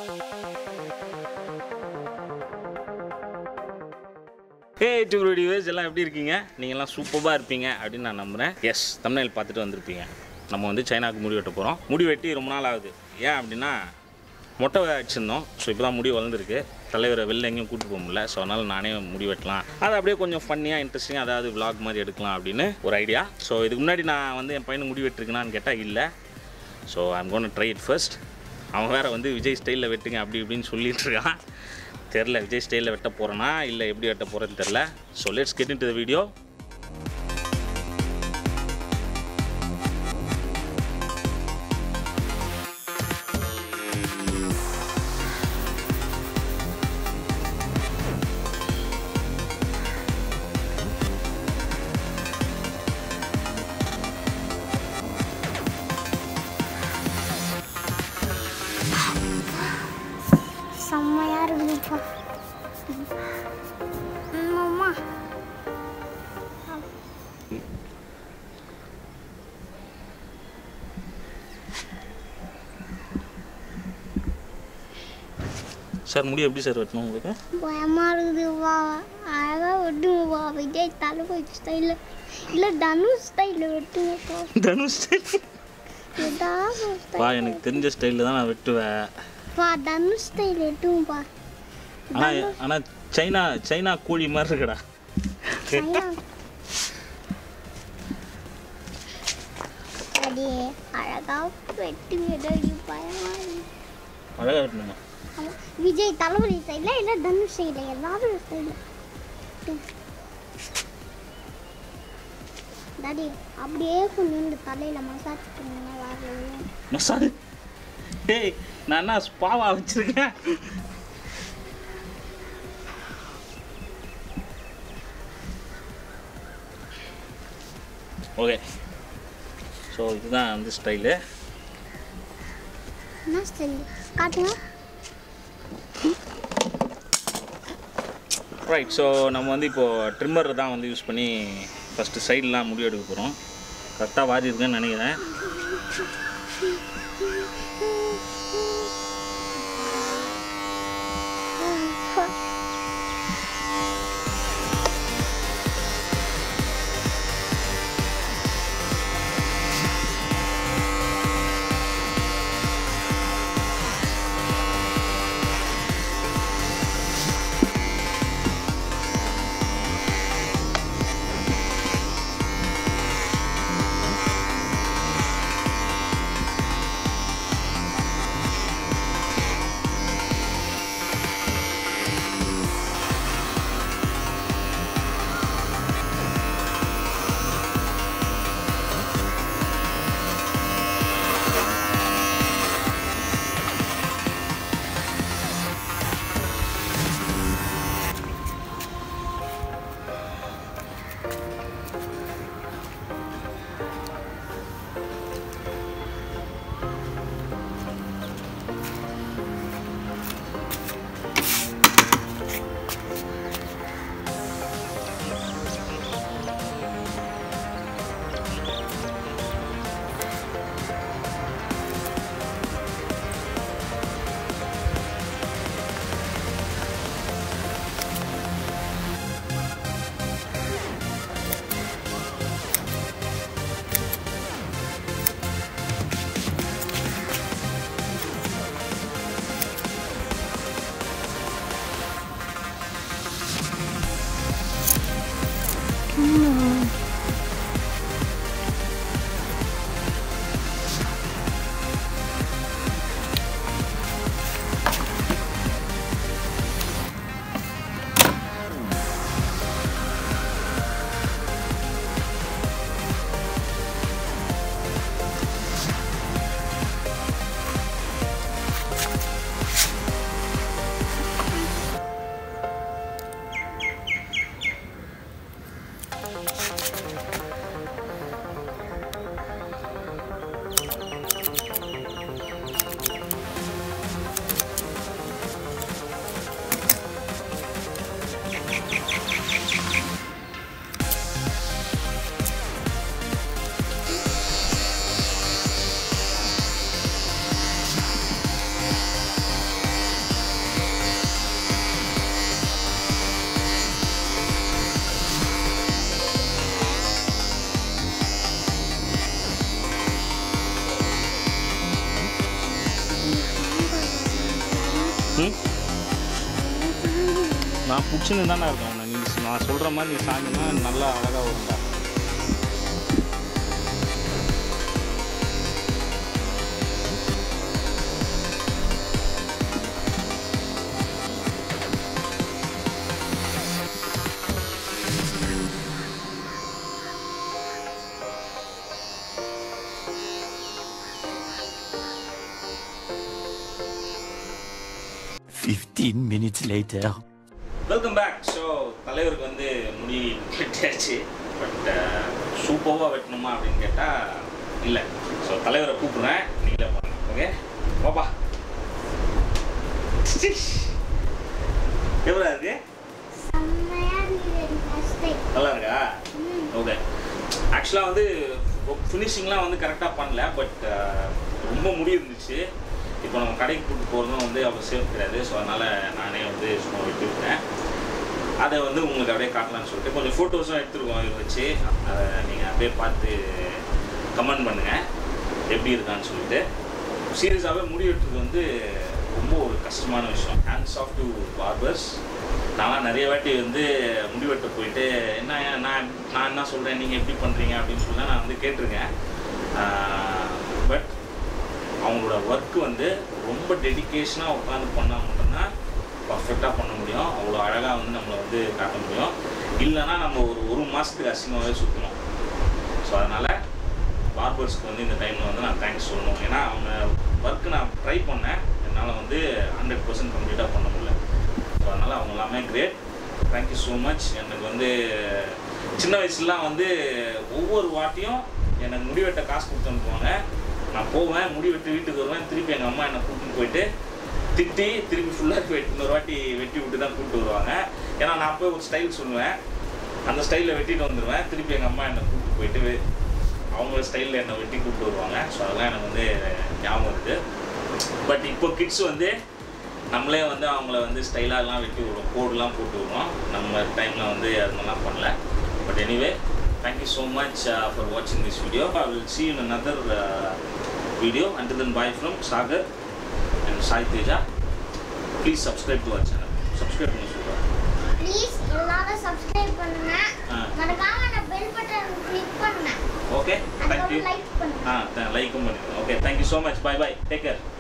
ஹே two viewers எல்லாம் எப்படி இருக்கீங்க நீங்கள்லாம் சூப்பராக இருப்பீங்க அப்படின்னு நான் நம்புகிறேன் எஸ் தமிழ்நாடு பார்த்துட்டு வந்திருப்பீங்க நம்ம வந்து சைனாக்கு முடி வெட்ட போகிறோம் முடி வெட்டி ரொம்ப நாள் ஆகுது ஏன் அப்படின்னா மொட்டை அடிச்சிருந்தோம் ஸோ இப்போ தான் முடி வளர்ந்துருக்கு தலைவரை வெளில எங்கேயும் கூட்டு போக முடியல ஸோ அதனால் நானே முடி வெட்டலாம் அது அப்படியே கொஞ்சம் ஃபன்னியாக இன்ட்ரெஸ்டிங்காக அதாவது vlog மாதிரி எடுக்கலாம் அப்படின்னு ஒரு ஐடியா ஸோ இதுக்கு முன்னாடி நான் வந்து என் பையனுக்கு முடி வெட்டிருக்கேனான்னு கேட்டால் இல்லை so I'm gonna try it first அவன் வேறு வந்து விஜய் ஸ்டைலில் வெட்டுங்க அப்படி இப்படின்னு சொல்லிட்டு இருக்கான் தெரில விஜய் ஸ்டைலில் வெட்ட போகிறேனா இல்லை எப்படி வெட்ட போகிறேன்னு தெரில so let's get into the video செம்மையா இருக்குதுப்பா அம்மா சார் முடி எப்படி சார் வெட்டணும் உங்களுக்கு பயமா இருக்குதுப்பா அழகா வெட்டுங்கப்பா விஜய் தளபதி ஸ்டைலில் இல்லை தனுஷ் ஸ்டைலில் வெட்டுங்கப்பா தனுஷ் ஏதாவது ஒரு பா style. எனக்கு தெரிஞ்ச ஸ்டைலில் தான் நான் வெட்டுவேன் பா தனுஷ் ஸ்டைல் வெட்டுங்கப்பா ஆனால் ஆனால் சைனா சைனா கூலி மாதிரி இருக்குடா ஐயா. அடி அழகா வெட்டுங்க டேடி, பயமா இருக்கு அழகாக வெட்டணுமா ஆமா. விஜய் தளபதி ஸ்டைலில் இல்லை தனுஷ் ஸ்டைலில் ஏதாவது ஒரு ஸ்டைலில் டாடி அப்படியே கொஞ்சம் இந்த தலையில் மசாஜ் பண்ணுங்க வரல மசாலு டேய் நான் என்ன ஸ்பாவா வச்சிருக்கேன் ஓகே ஸோ இதுதான் வந்து ஸ்டைலு என்ன ஸ்டைல் காட்டுங்க ரைட் ஸோ நம்ம வந்து இப்போது ட்ரிம்மர் தான் வந்து யூஸ் பண்ணி ஃபஸ்ட்டு சைட்லாம் முடி எடுக்க போகிறோம் கரெக்டாக வாரி இருக்குன்னு நினைக்கிறேன் ம் நான் பிடிச்சின்னு தானே இருக்கேன் உன்னை. நீ நான் சொல்கிற மாதிரி நீ சாஞ்சினா நல்லா அழகாக வரும்டா Fifteen minutes later. Welcome back so தலைவருக்கு வந்து முடி வெட்டியாச்சு பட் சூப்பராக வெட்டணுமா அப்படின்னு கேட்டால் இல்லை ஸோ தலைவரை கூப்பிட்றேன் நீங்களே பாருங்க ஓகே பாப்பா எவ்வளோ இருக்கு செம்மையா இருந்தது ஃபர்ஸ்ட் டைம் நல்லா இருக்கா ஓகே ஆக்சுவலாக வந்து ஃபினிஷிங்லாம் வந்து கரெக்டாக பண்ணல பட் ரொம்ப முடி இருந்துச்சு இப்போ நம்ம கடைக்கு கூப்பிட்டு போகிறதும் வந்து அவ்வளோ சேஃப் கிடையாது ஸோ அதனால் நானே வந்து சும்மா விட்டு விட்டேன் அதை வந்து உங்களுக்கு அப்படியே காட்டலாம்னு சொல்லிட்டு கொஞ்சம் ஃபோட்டோஸும் எடுத்துருக்கோம் இதை வச்சு அதை நீங்கள் அப்படியே பார்த்து கமெண்ட் பண்ணுங்கள் எப்படி இருக்கான்னு சொல்லிட்டு சீரியஸாகவே முடி வெட்டுறது வந்து ரொம்ப ஒரு கஷ்டமான விஷயம் ஹேண்ட்ஸ் ஆஃப் டு பார்பர்ஸ் நான்லாம் நிறைய வாட்டி வந்து முடி வெட்ட போயிட்டு என்ன நான் நான் என்ன சொல்கிறேன் நீங்கள் எப்படி பண்ணுறீங்க அப்படின்னு சொல்லி நான் வந்து கேட்டிருக்கேன் பட் அவங்களோட ஒர்க்கு வந்து ரொம்ப டெடிகேஷனாக உட்காந்து பண்ணால் மட்டும்தான் பர்ஃபெக்டாக பண்ண முடியும் அவ்வளோ அழகாக வந்து நம்மளை வந்து காட்ட முடியும் இல்லைன்னா நம்ம ஒரு ஒரு மாதத்துக்கு அசிங்கமாகவே சுற்றணும் ஸோ அதனால் பார்பர்ஸ்க்கு வந்து இந்த டைமில் வந்து நான் தேங்க்ஸ் சொல்லணும் ஏன்னா அவங்க ஒர்க்கு நான் ட்ரை பண்ணேன் என்னால் வந்து ஹண்ட்ரட் பர்சன்ட் கம்ப்ளீட்டாக பண்ண முடியல ஸோ அதனால் அவங்க எல்லாமே கிரேட் தேங்க்யூ ஸோ மச் எனக்கு வந்து சின்ன வயசுலாம் வந்து ஒவ்வொரு வாட்டியும் எனக்கு முடி வெட்ட காசு கொடுத்து அனுப்புவாங்க நான் போவேன் முடி வெட்டி வீட்டுக்கு வருவேன் திருப்பி எங்கள் அம்மா என்னை கூட்டிட்டு போயிட்டு திட்டி திருப்பி ஃபுல்லாக வெட்டி இன்னொரு வாட்டி வெட்டி விட்டு தான் கூப்பிட்டு வருவாங்க ஏன்னா நான் போய் ஒரு ஸ்டைல் சொல்லுவேன் அந்த ஸ்டைலில் வெட்டிட்டு வந்துடுவேன் திருப்பி எங்கள் அம்மா என்னை கூப்பிட்டு போயிட்டு வெ- அவங்க ஸ்டைலில் என்னை வெட்டி கூப்பிட்டு வருவாங்க ஸோ அதெல்லாம் எனக்கு வந்து ஞாபகம் இருக்குது பட் இப்போ கிட்ஸ் வந்து நம்மளே வந்து அவங்கள வந்து ஸ்டைலாலாம் வெட்டி விடுவோம் கோடெலாம் போட்டு விடுவோம் நம்ம டைமில் வந்து அது மாதிரிலாம் பண்ணல but anyway thank you so much for வாட்சிங் this video I will see you in another uh, video until then bye from Sagar and Sai Teja please subscribe to our channel subscribe பண்ண சொல்கிறேன் ப்ளீஸ் எல்லாரும் சப்ஸ்கிரைப் பண்ணுங்க ஆ. மறக்காம அந்த பெல் பட்டன் கிளிக் பண்ணுங்க okay thank you அதுக்கப்புறம் லைக் பண்ணுங்க ஆ லைக்கும் பண்ணிடுங்க okay thank you so much bye bye take care